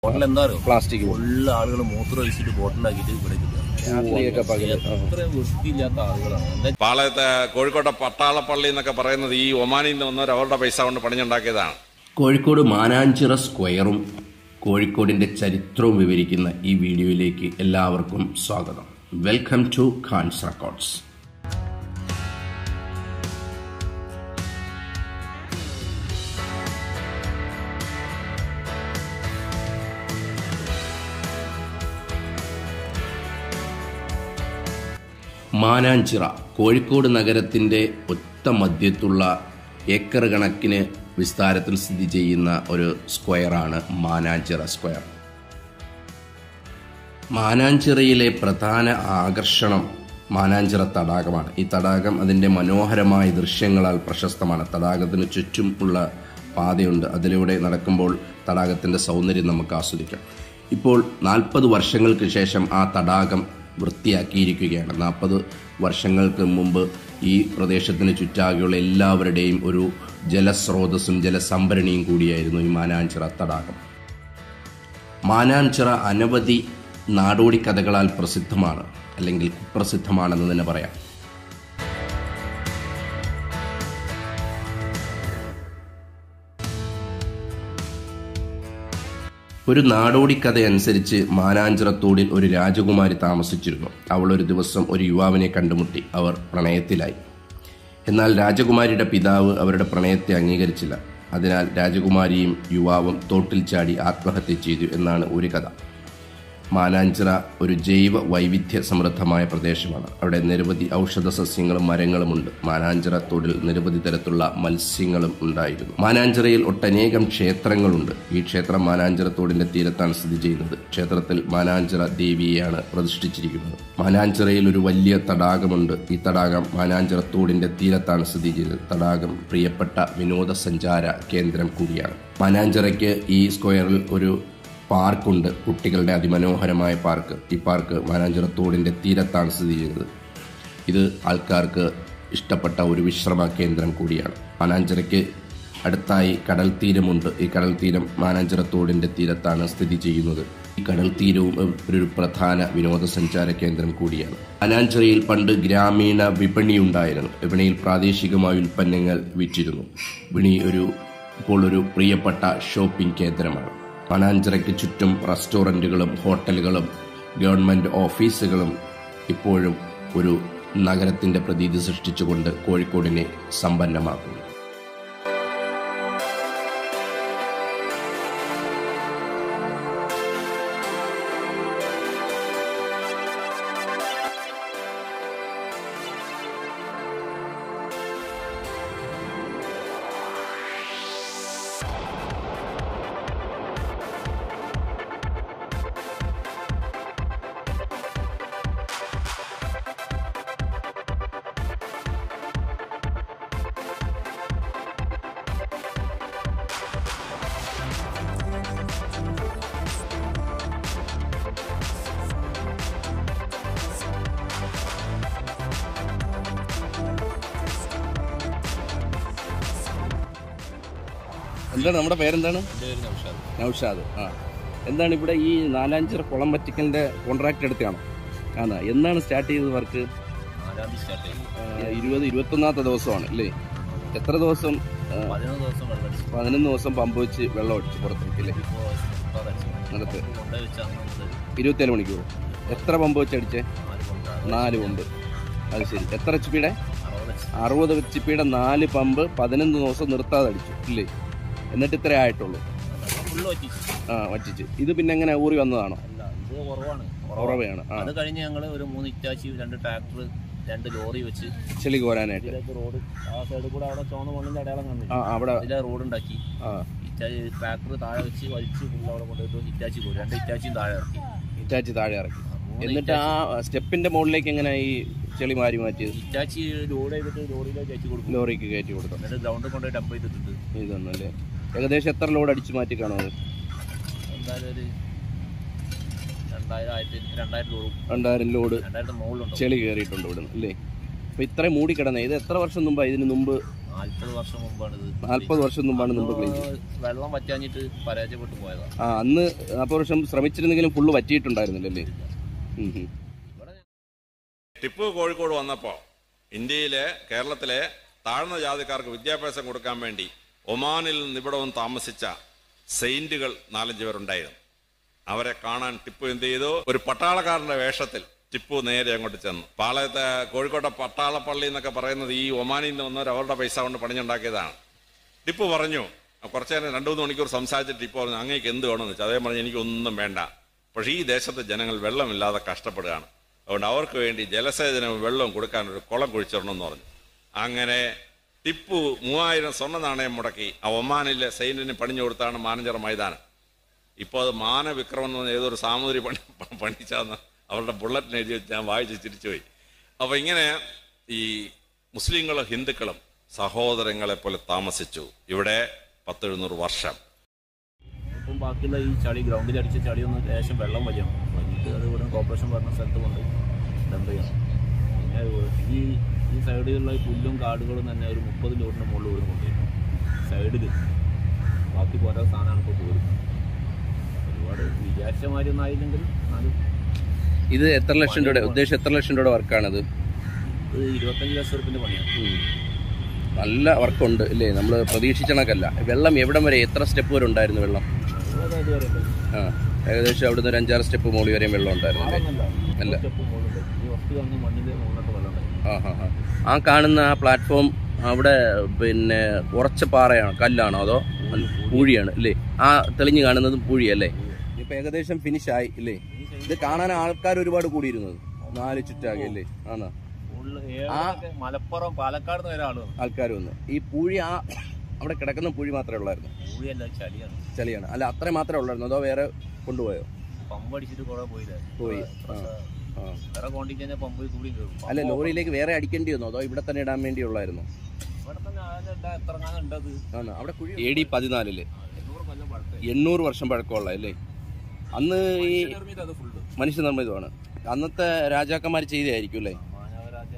ബോട്ടിൽ എന്താ അറിയോ plastic full ആളുകൾ മൂത്രം ഒഴിച്ചിട്ട് ബോട്ടിലാക്കിയിട്ട് ഇവിടെ കിട്ടുക രാത്രിയൊക്കെ പകല് ആ. അത്ര വൃത്തിയില്ലാത്ത ആളുകളാണ് എന്താ പാളയത്തെ കോഴിക്കോട്ടെ പട്ടാളപ്പള്ളി എന്നൊക്കെ പറയുന്നത് ഈ ഒമാനിൽ നിന്ന് വന്നവർ അവരുടെ പൈസ കൊണ്ട് പണിഞ്ഞുണ്ടാക്കിയതാണ് കോഴിക്കോട് മാനാഞ്ചിറ സ്ക്വയറും കോഴിക്കോടിന്റെ ചരിത്രവും വിവരിക്കുന്ന ഈ വീഡിയോയിലേക്ക് എല്ലാവർക്കും സ്വാഗതം welcome to Khan's records Mananchira Kozhikode നഗരത്തിന്റെ ഒറ്റ മധ്യത്തുള്ള ഏക്കർ കണക്കിന് വിസ്താരത്തിൽ സ്ഥിതി ചെയ്യുന്ന ഒരു സ്ക്വയറാണ് മാനാഞ്ചിറ സ്ക്വയർ മാനാഞ്ചിറയിലെ പ്രധാന ആകർഷണം മാനാഞ്ചിറ തടാകമാണ് ഈ തടാകം അതിൻ്റെ മനോഹരമായ ദൃശ്യങ്ങളാൽ പ്രശസ്തമാണ് തടാകത്തിന് ചുറ്റും ഉള്ള പാതയുണ്ട് അതിലൂടെ നടക്കുമ്പോൾ തടാകത്തിൻ്റെ സൗന്ദര്യം നമുക്ക് ആസ്വദിക്കാം ഇപ്പോൾ നാൽപ്പത് വർഷങ്ങൾക്ക് ശേഷം ആ തടാകം വൃത്തിയാക്കിയിരിക്കുകയാണ് നാൽപ്പത് വർഷങ്ങൾക്ക് മുമ്പ് ഈ പ്രദേശത്തിന് ചുറ്റാകെയുള്ള എല്ലാവരുടെയും ഒരു ജലസ്രോതസ്സും ജലസംഭരണിയും കൂടിയായിരുന്നു ഈ മാനാഞ്ചിറ തടാകം മാനാഞ്ചിറ അനവധി നാടോടി കഥകളാൽ പ്രസിദ്ധമാണ് അല്ലെങ്കിൽ കുപ്രസിദ്ധമാണെന്ന് തന്നെ പറയാം ഒരു നാടോടി കഥയനുസരിച്ച് മാനാഞ്ചിറത്തോടിൽ ഒരു രാജകുമാരി താമസിച്ചിരുന്നു അവൾ ഒരു ദിവസം ഒരു യുവാവിനെ കണ്ടുമുട്ടി അവർ പ്രണയത്തിലായി എന്നാൽ രാജകുമാരിയുടെ പിതാവ് അവരുടെ പ്രണയത്തെ അംഗീകരിച്ചില്ല അതിനാൽ രാജകുമാരിയും യുവാവും തോട്ടിൽ ചാടി ആത്മഹത്യ ചെയ്തു എന്നാണ് ഒരു കഥ മാനാഞ്ചിറ ഒരു ജൈവ വൈവിധ്യ സമൃദ്ധമായ പ്രദേശമാണ് അവിടെ നിരവധി ഔഷധ സസ്യങ്ങളും മരങ്ങളുമുണ്ട് മാനാഞ്ചിറ തോടിൽ നിരവധി തരത്തിലുള്ള മത്സ്യങ്ങളും ഉണ്ടായിരുന്നു മാനാഞ്ചിറയിൽ ഒട്ടനേകം ക്ഷേത്രങ്ങളുണ്ട് ഈ ക്ഷേത്രം മാനാഞ്ചിറ തോടിന്റെ തീരത്താണ് സ്ഥിതി ചെയ്യുന്നത് ക്ഷേത്രത്തിൽ മാനാഞ്ചിറ ദേവിയെയാണ് പ്രതിഷ്ഠിച്ചിരിക്കുന്നത് മാനാഞ്ചിറയിൽ ഒരു വലിയ തടാകമുണ്ട് ഈ തടാകം മാനാഞ്ചിറ തോടിന്റെ തീരത്താണ് സ്ഥിതി ചെയ്യുന്നത് തടാകം പ്രിയപ്പെട്ട വിനോദസഞ്ചാര കേന്ദ്രം കൂടിയാണ് മാനാഞ്ചിറയ്ക്ക് ഈ സ്ക്വയറിൽ ഒരു പാർക്കുണ്ട് കുട്ടികളുടെ അതിമനോഹരമായ പാർക്ക് ഈ പാർക്ക് മാനാഞ്ചിറത്തോടിൻ്റെ തീരത്താണ് സ്ഥിതി ചെയ്യുന്നത് ഇത് ആൾക്കാർക്ക് ഇഷ്ടപ്പെട്ട ഒരു വിശ്രമ കേന്ദ്രം കൂടിയാണ് മാനാഞ്ചിറയ്ക്ക് അടുത്തായി കടൽ തീരമുണ്ട് ഈ കടൽ തീരം മാനാഞ്ചിറത്തോടിൻ്റെ തീരത്താണ് സ്ഥിതി ചെയ്യുന്നത് ഈ കടൽ തീരവും ഒരു പ്രധാന വിനോദസഞ്ചാര കേന്ദ്രം കൂടിയാണ് മാനാഞ്ചിറയിൽ പണ്ട് ഗ്രാമീണ വിപണി ഉണ്ടായിരുന്നു വിപണിയിൽ പ്രാദേശികമായ ഉൽപ്പന്നങ്ങൾ വിറ്റിരുന്നു വിപണി ഒരു ഇപ്പോൾ ഒരു പ്രിയപ്പെട്ട ഷോപ്പിംഗ് കേന്ദ്രമാണ് പനാഞ്ചിറയ്ക്ക് ചുറ്റും റെസ്റ്റോറൻറ്റുകളും ഹോട്ടലുകളും ഗവൺമെൻറ് ഓഫീസുകളും ഇപ്പോഴും ഒരു നഗരത്തിൻ്റെ പ്രതീതി സൃഷ്ടിച്ചുകൊണ്ട് കോഴിക്കോടിനെ സമ്പന്നമാക്കുന്നു എന്താണ് നമ്മുടെ പേരെന്താണ് എൻ്റെ പേര് നൗഷാദ് നൗഷാദ് ആ എന്താണ് ഇവിടെ ഈ നാലാഞ്ചിറ കുളം പറ്റിക്കലിന്റെ കോൺട്രാക്ട് എടുത്താണോ ആണ് എന്നാണ് സ്റ്റാർട്ട് ചെയ്തത് വർക്ക് നാലാം തീയതി സ്റ്റാർട്ട് ചെയ്തു ഇരുപത് ഇരുപത്തൊന്നാമത്തെ ദിവസമാണ് അല്ലേ എത്ര ദിവസം ആ, പതിനൊന്ന് ദിവസം വെള്ളം അടിച്ചു പതിനൊന്ന് ദിവസം പമ്പ് വെച്ച് വെള്ളം അടിച്ച് പുറത്തേക്ക് അല്ലേ ഇപ്പോൾ ഇപ്പോൾ അടിച്ചു നടത്ത് കൊണ്ടുപോയി വെച്ചാൽ നമ്മൾ ഇരുപത്തേഴ് മണിക്കൂർ എത്ര പമ്പ് വെച്ച് അടിച്ചേ നാല് കൊണ്ട് നാല് പമ്പ് അത് ശരി എത്ര എച്ച് പിയുടെ അറുപത് വെച്ച് അറുപത് എച്ച് പിയുടെ നാല് പമ്പ് പതിനൊന്ന് ദിവസം നിർത്താതെ അടിച്ചു ഇല്ലേ എന്നിട്ട് ഇത്രേ ആയിട്ടുള്ളൂ ഫുള്ള് പറ്റിച്ചു ആ വറ്റിച്ച് ഇത് പിന്നെ എങ്ങനെ ഊറി വന്നതാണോ അല്ല ഇത് കുറവാണ് ഉറവയാണ് ആ അത് കഴിഞ്ഞ് ഞങ്ങൾ ഒരു മൂന്ന് ഇറ്റാച്ചി രണ്ട് ട്രാക്ടർ രണ്ട് ലോറി വെച്ച് ചെളി കോരാനായിട്ട് ഇതിലേക്ക് റോഡ് ആ സൈഡിൽ കൂടെ അവിടെ ചോന്ന മണ്ണിന്റെ അടയാളം ആ കണ്ടില്ല അവിടെ അതിലെ റോഡ് ഉണ്ടാക്കി ആ ഇറ്റാച്ചി ട്രാക്ടർ താഴെ വെച്ച് വലിച്ച് ഫുള്ള് അവിടെ കൊണ്ടുപോയിട്ട് ഇറ്റാച്ചി പോയി രണ്ട് ഇറ്റാച്ചിയും താഴെ ഇറക്കി ഇറ്റാച്ചി താഴെ ഇറക്കി മൂന്ന് എന്നിട്ട് ആ സ്റ്റെപ്പിന്റെ മുകളിലേക്ക് എങ്ങനെ ഈ ചെളി മാറി മാറ്റിയത് ഇറ്റാച്ചി ലോഡ് ചെയ്തിട്ട് ലോറിയിലേക്ക് അയച്ചു കൊടുക്കും ലോറിക്ക് കയറ്റി കൊടുത്തു എന്നിട്ട് ഗ്രൗണ്ടിൽ കൊണ്ടുപോയി ഡംപ് ചെയ്തിട്ടുണ്ട് ഇതൊന്നല്ലേ ഏകദേശം എത്ര ലോഡ് അടിച്ചു മാറ്റി കാണും അത് എന്തായാലും ഒരു രണ്ടായിരം ആയിരത്തി രണ്ടായിരം ലോഡും രണ്ടായിരം ലോഡ് രണ്ടായിരത്തി മുകളിലുണ്ടോ ചെളി കയറിയിട്ടുണ്ട് ഇവിടുന്ന് അല്ലേ അപ്പൊ ഇത്രയും മൂടിക്കിടന്നേ ഇത് എത്ര വർഷം മുമ്പാ ഇതിന് മുമ്പ് നാല്പത് വർഷം മുമ്പാണ് ഇത് നാൽപ്പത് വർഷം മുമ്പാണ് മുമ്പ് ക്ലീൻ ചെയ്തത് വെള്ളം പറ്റാഞ്ഞിട്ട് പരാജയപ്പെട്ടു പോയതാണ് ആ അന്ന് നാൽപ്പത് വർഷം ശ്രമിച്ചിരുന്നെങ്കിലും ഫുള്ള് പറ്റിയിട്ടുണ്ടായിരുന്നില്ലല്ലേ ഉം, ഉം. ടിപ്പു കോഴിക്കോട് വന്നപ്പോൾ ഇന്ത്യയിലെ കേരളത്തിലെ താഴ്ന്ന ജാതിക്കാർക്ക് വിദ്യാഭ്യാസം കൊടുക്കാൻ വേണ്ടി ഒമാനിൽ നിന്ന് ഇവിടെ വന്ന് താമസിച്ച സെയിന്റുകൾ നാലഞ്ച് പേരുണ്ടായിരുന്നു അവരെ കാണാൻ ടിപ്പു എന്ത് ചെയ്തു ഒരു പട്ടാളക്കാരന്റെ വേഷത്തിൽ ടിപ്പു നേരെ അങ്ങോട്ട് ചെന്നു പാളയത്തെ കോഴിക്കോട്ടെ പട്ടാളപ്പള്ളി എന്നൊക്കെ പറയുന്നത് ഈ ഒമാനിൽ നിന്ന് വന്നവർ അവരുടെ പൈസ കൊണ്ട് പണിഞ്ഞുണ്ടാക്കിയതാണ് ടിപ്പു പറഞ്ഞു കുറച്ചു നേരം രണ്ടു മൂന്ന് മണിക്കൂർ സംസാരിച്ചിട്ട് ടിപ്പു പറഞ്ഞു അങ്ങേക്ക് എന്ത് വേണമെന്ന് വെച്ചാൽ അതേ പറഞ്ഞു എനിക്കൊന്നും വേണ്ട പക്ഷേ ഈ ദേശത്തെ ജനങ്ങൾ വെള്ളമില്ലാതെ കഷ്ടപ്പെടുകയാണ് അതുകൊണ്ട് അവർക്ക് വേണ്ടി ജലസേചനവും വെള്ളവും കൊടുക്കാൻ ഒരു കുളം കുഴിച്ചിടണമെന്ന് പറഞ്ഞു അങ്ങനെ ടിപ്പു മൂവായിരം സ്വർണ്ണ നാണയം മുടക്കി ആ ഒമാനിലെ സൈന്യന് പണിഞ്ഞു കൊടുത്താണ് മാനഞ്ചിറ മൈതാനം ഇപ്പോൾ അത് മാനവിക്രമം എന്ന് പറഞ്ഞ ഏതൊരു സാമൂതിരി പണി പണിച്ചാന്ന് അവരുടെ ബുള്ളറ്റിന് എഴുതി വെച്ച് ഞാൻ വായിച്ച് തിരിച്ചുപോയി അപ്പോൾ ഇങ്ങനെ ഈ മുസ്ലിങ്ങളും ഹിന്ദുക്കളും സഹോദരങ്ങളെ പോലെ താമസിച്ചു ഇവിടെ പത്തെഴുന്നൂറ് വർഷം ഇപ്പം ബാക്കിയുള്ള ഈ ചളി ഗ്രൗണ്ടിൽ അടിച്ച ചളി ഒന്ന് ലേശം വെള്ളം വലിയണം വലിയിട്ട് അത് ഇവിടെ കോർപ്പറേഷൻ പറഞ്ഞ സ്ഥലത്ത് കൊണ്ട് ഡംപ് ചെയ്യണം പിന്നെ ഈ ഈ സൈഡിലുള്ള ഈ പുല്ലും കാടുകളും തന്നെ ഒരു മുപ്പത് ലോറിന് മുകളിൽ ഇവിടെ കൊണ്ടുപോയിരുന്നു സൈഡിൽ ബാക്കി പോരാ സാധനമാണ് ഇപ്പോൾ പോരും ഒരുപാട് വിചാരിച്ച മാതിരി ഒന്നും ആയില്ലെങ്കിൽ അത് ഇത് എത്ര ലക്ഷം രൂപയുടെ ഉദ്ദേശം എത്ര ലക്ഷം രൂപയുടെ വർക്കാണത് ഇത് ഇരുപത്തഞ്ച് ലക്ഷം റുപ്യൻ്റെ പണിയാണ് നല്ല വർക്കുണ്ട് ഇല്ലേ നമ്മൾ പ്രതീക്ഷിച്ച കണക്കല്ല വെള്ളം എവിടം വരെ എത്ര സ്റ്റെപ്പ് വരെ ഉണ്ടായിരുന്നു വെള്ളം അത് ഇതുവരെ ഉണ്ട്. ആ ഏകദേശം അവിടുന്ന് ഒരു അഞ്ചാറ് സ്റ്റെപ്പ് മുകളിൽ വരെയും വെള്ളം ഉണ്ടായിരുന്നു അല്ലേ ആളൊന്നല്ല. അല്ല. ഒരു സ്റ്റെപ്പ് മുകളിലുണ്ട്. ഈ വസ്തു കാണുന്ന മണ്ണിന്റെ മുകളിലോട്ട് വെള്ളം ഉണ്ടായി ആ ഹാ ഹാ ആ കാണുന്ന ആ പ്ലാറ്റ്ഫോം അവിടെ പിന്നെ ഉറച്ച പാറയാണോ കല്ലാണോ അതോ പൂഴിയാണ് ഇല്ലേ ആ തെളിഞ്ഞ് കാണുന്നത് പൂഴിയല്ലേ ഇപ്പൊ ഏകദേശം ഫിനിഷ് ആയി ഇല്ലേ ഇത് കാണാൻ ആൾക്കാർ ഒരുപാട് കൂടിയിരുന്നത് നാല് ചുറ്റാകെ അല്ലേ ആണോ ഉള്ള ഏതൊക്കെ മലപ്പുറം പാലക്കാട് നിന്ന് വരെ ആള് വന്നു ആൾക്കാർ വന്ന് ഈ പൂഴി ആ അവിടെ കിടക്കുന്ന പൂഴി മാത്രമേ ഉള്ളായിരുന്നു പൂഴിയല്ല ചളിയാണ് ചളിയാണ് അല്ല അത്ര മാത്രമേ ഉള്ളായിരുന്നു അതോ വേറെ കൊണ്ടുപോയോ പമ്പ് അടിച്ചിട്ട് കുറെ പോയില്ലേ പോയി പക്ഷേ ആ വേറെ കോണ്ടിക്ക് തന്നെ പമ്പ് കൂടി കയറും അല്ല ലോറിയിലേക്ക് വേറെ അടിക്കേണ്ടി വന്നോ അതോ ഇവിടെ തന്നെ ഇടാൻ വേണ്ടിയുള്ളായിരുന്നു ഇവിടെ തന്നെ ആകെ ഇണ്ടാ എത്രങ്ങാനും ഉണ്ടത് ആണ് അവിടെ എ ഡി പതിനാലില് എണ്ണൂറ് കൊല്ലം പഴക്കം എണ്ണൂറ് വർഷം പഴക്കമുള്ള അല്ലേ അന്ന് ഈ നിർമ്മിത് അത് ഫുള്ള് മനുഷ്യനിർമ്മിതമാണ് അന്നത്തെ രാജാക്കന്മാർ ചെയ്തതായിരിക്കും അല്ലേ മാനവരാജ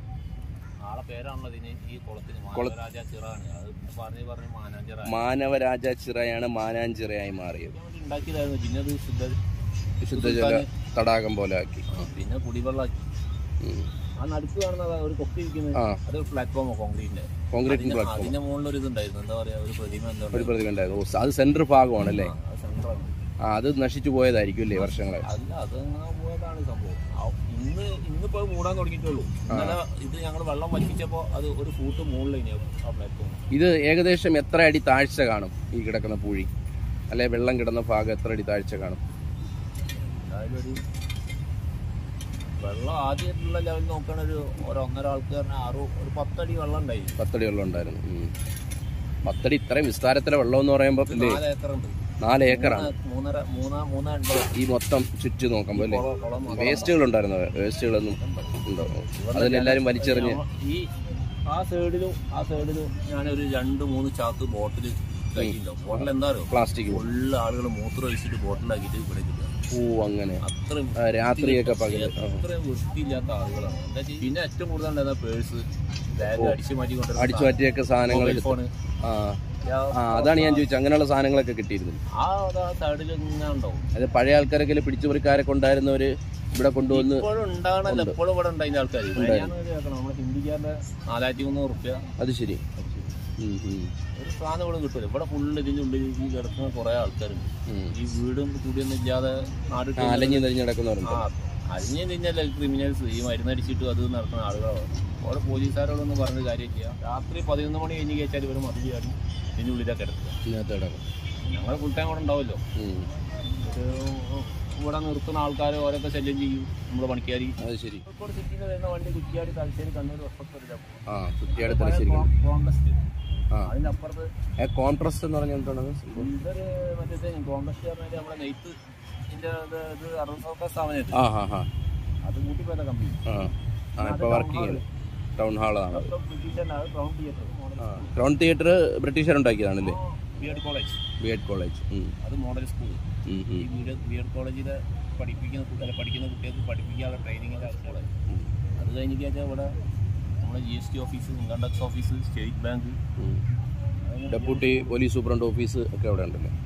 ആളെ പേരാണല്ലോ ഇതിന് ഈ കുളത്തിന് മാനവരാജ ചിറാണ് അത് പറഞ്ഞ് പറഞ്ഞ് മാനാഞ്ചിറ മാനവരാജ ചിറയാണ് മാനാഞ്ചിറയായി മാറിയത് ഉണ്ടാക്കിയതായിരുന്നു പിന്നെ അത് ശുദ്ധ ശുദ്ധജല തടാകം പോലെ ആക്കി പിന്നെ കുടിവെള്ളം ഉം. ആ നടുക്ക് കാണുന്നത് ഒരു കൊക്കി ഇരിക്കുന്നത് ആ അത് പ്ലാറ്റ്ഫോം കോൺക്രീറ്റിന്റെ കോൺക്രീറ്റിംഗ് അതിന്റെ- പ്ലാറ്റ്ഫോം അതിന്റെ മുകളിൽ ഒരു ഇതുണ്ടായിരുന്നു എന്താ പറയാ ഒരു പ്രതിമ എന്താ ഒരു പ്രതിമ ഉണ്ടായിരുന്നു ഓ, അത് സെന്റർ ഭാഗമാണ് അല്ലേ സെന്ററാണ് ആ അത് നശിച്ചു പോയതായിരിക്കും അല്ലേ വർഷങ്ങളെ അല്ല അതങ്ങനെ പോയതാണ് സംഭവം ആ, ഇന്ന് ഇന്നിപ്പോ അത് മൂടാൻ തുടങ്ങിയിട്ടുള്ളൂ ഇന്നലെ ഇത് ഞങ്ങൾ വെള്ളം വറ്റിച്ചപ്പോ അത് ഒരു ഫൂട്ട് മുകളിൽ ആ പ്ലാറ്റ്ഫോം ഇത് ഏകദേശം എത്ര അടി താഴ്ച കാണും ഈ കിടക്കുന്ന പൂഴി അല്ലെ വെള്ളം കിടന്ന ഭാഗം എത്ര അടി താഴ്ച കാണും എന്തായാലും ഒരു വെള്ളം ആദ്യമായിട്ടുള്ള ലെവൽ നോക്കണ ഒരു ഒരു ഒന്നര ആൾക്കാരന് ആറു ഒരു പത്തടി വെള്ളം ഉണ്ടായി പത്തടി വെള്ളം ഉണ്ടായിരുന്നു ഉം. പത്തടി ഇത്രയും വിസ്താരത്തിലെ വെള്ളം എന്ന് പറയുമ്പോൾ ഇല്ലേ നാല് ഏക്കർ ഉണ്ട് നാല് ഏക്കറാണ് മൂന്നര മൂന്ന മൂന്ന എൺപത് ഈ മൊത്തം ചുറ്റി നോക്കുമ്പോൾ അല്ലേ കുളം- കുളം കുളം വേസ്റ്റുകൾ ഉണ്ടായിരുന്നു വേസ്റ്റുകളൊന്നും ഉണ്ടോ അതിലെല്ലാരും വലിച്ചെറിഞ്ഞ് ഈ ആ സൈഡിലും ആ സൈഡിലും ഞാനൊരു രണ്ട് മൂന്ന് ചാക്ക് ബോട്ടിൽ കഴിക്കില്ല ബോട്ടിൽ എന്താ അറിയോ പ്ലാസ്റ്റിക് ഫുള്ള് ആളുകൾ മൂത്രം ഒഴിച്ചിട്ട് ബോട്ടിലാക്കിയിട്ട് ഇവിടെ കിട്ടുക ഓ അങ്ങനെ അത്രയും ആ, രാത്രിയൊക്കെ പകല് ആ. അത്രയും വൃത്തിയില്ലാത്ത ആളുകളാണ് എന്താ വെച്ചാ പിന്നെ ഏറ്റവും കൂടുതൽ ഉണ്ടായിരുന്ന പേഴ്സ് ബാഗ് അടിച്ചു മാറ്റി അടിച്ചു മാറ്റിയൊക്കെ സാധനങ്ങൾ എടുത്ത് ഫോണ് ആ ആ അതാണ് ഞാൻ ചോദിച്ചത് അങ്ങനെയുള്ള സാധനങ്ങളൊക്കെ കിട്ടിയിരുന്നു ആ അതാ സൈഡിൽ ഇങ്ങനെ ഉണ്ടാവും അത് പഴയ ആൾക്കാരൊക്കെ പിടിച്ചുപറിക്കാരൊക്കെ ഉണ്ടായിരുന്നവര് ഇവിടെ കൊണ്ടുവന്ന് ഇപ്പോഴും ഉണ്ടാകണല്ലോ എപ്പോഴും ഇവിടെ ഉണ്ടായിരുന്ന ആൾക്കാർ നമ്മുടെ ഹിന്ദിക്കാരുടെ നാലായിരത്തി മുന്നൂറ് റുപ്യ അത് ശരി ഉം, ഉം, ഒരു സാധനം ഇവിടെ കിട്ടില്ല ഇവിടെ ഫുള്ള് ഇതിന്റെ ഉള്ളിൽ ഈ കിടക്കുന്ന കുറെ ആൾക്കാരുണ്ട് ഉം. ഈ വീടും കൂടിയൊന്നും ഇല്ലാതെ നാട് ആ, അലഞ്ഞു തെളിഞ്ഞ് നടക്കുന്നവരുണ്ട് ആ അരിഞ്ഞു തിന്നല്ല ക്രിമിനൽസ് ഈ മരുന്നടിച്ചിട്ട് അത് നടക്കുന്ന ആളുകളാണ് അവിടെ പോലീസുകാരോടൊന്നും പറഞ്ഞ കാര്യമില്ല രാത്രി പതിനൊന്ന് മണി കഴിഞ്ഞ് കഴിച്ചാൽ ഇവർ മതിൽ ചാടി ഇതിൻ്റെ ഉള്ളിലാണ് കിടക്കുക ഇതിനകത്ത് കിടക്കും ഞങ്ങൾ ഫുൾ ടൈം അവിടെ ഉണ്ടാവുമല്ലോ ഉം. ഒരു ഇവിടെ നിർത്തുന്ന ആൾക്കാർ ഓരോക്കെ ശല്യം ചെയ്യും നമ്മുടെ പണിക്കാരി അത് ശരി കോഴിക്കോട് സിറ്റിയിൽ നിന്ന് വരുന്ന വണ്ടി കുറ്റിയാടി തലശ്ശേരി കണ്ണൂർ വസ്ത്രത്തില്ല ആ കുറ്റിയാട് തലശ്ശേരിക്കും കോൺഗ്രസ് ആ അതിന്റെ അപ്പുറത്ത് ഏ, കോൺട്രസ്റ്റ് എന്ന് പറഞ്ഞാൽ എന്താണ് ഇതൊരു മറ്റേ കോൺഗ്രസ് പറഞ്ഞാൽ നമ്മുടെ നെയ്ത്ത് ഇതിന്റെ ഇത് ഇത് അറുപത് സർക്കാർ സ്ഥാപനമായിട്ട് ആ ഹാ ഹാ അത് കൂട്ടിപ്പോയ കമ്പനി ആ ആ ഇപ്പോൾ വർക്ക് ചെയ്യുന്നത് ടൗൺ ഹാളാണ് ബ്രിട്ടീഷ് ക്രൗൺ തിയേറ്റർ ആ ക്രൗൺ തിയേറ്റർ ബ്രിട്ടീഷർ ഉണ്ടാക്കിയതാണല്ലേ B Ed college B Ed college ഉം, അത് മോഡൽ സ്കൂൾ ഉം, ഈ ഉം, ബി എഡ് ബി എഡ് കോളേജിലെ പഠിപ്പിക്കുന്ന കുട്ടികളെ പഠിക്കുന്ന കുട്ടികൾക്ക് പഠിപ്പിക്കാനുള്ള ട്രെയിനിങ്ങിൻ്റെ കോളേജ് ഉം. അത് കഴിഞ്ഞ് കഴിഞ്ഞാൽ ഇവിടെ നമ്മൾ നമ്മുടെ G S T office income tax office state bank deputy police superintendent office ഒക്കെ അവിടെ ഉണ്ടല്ലോ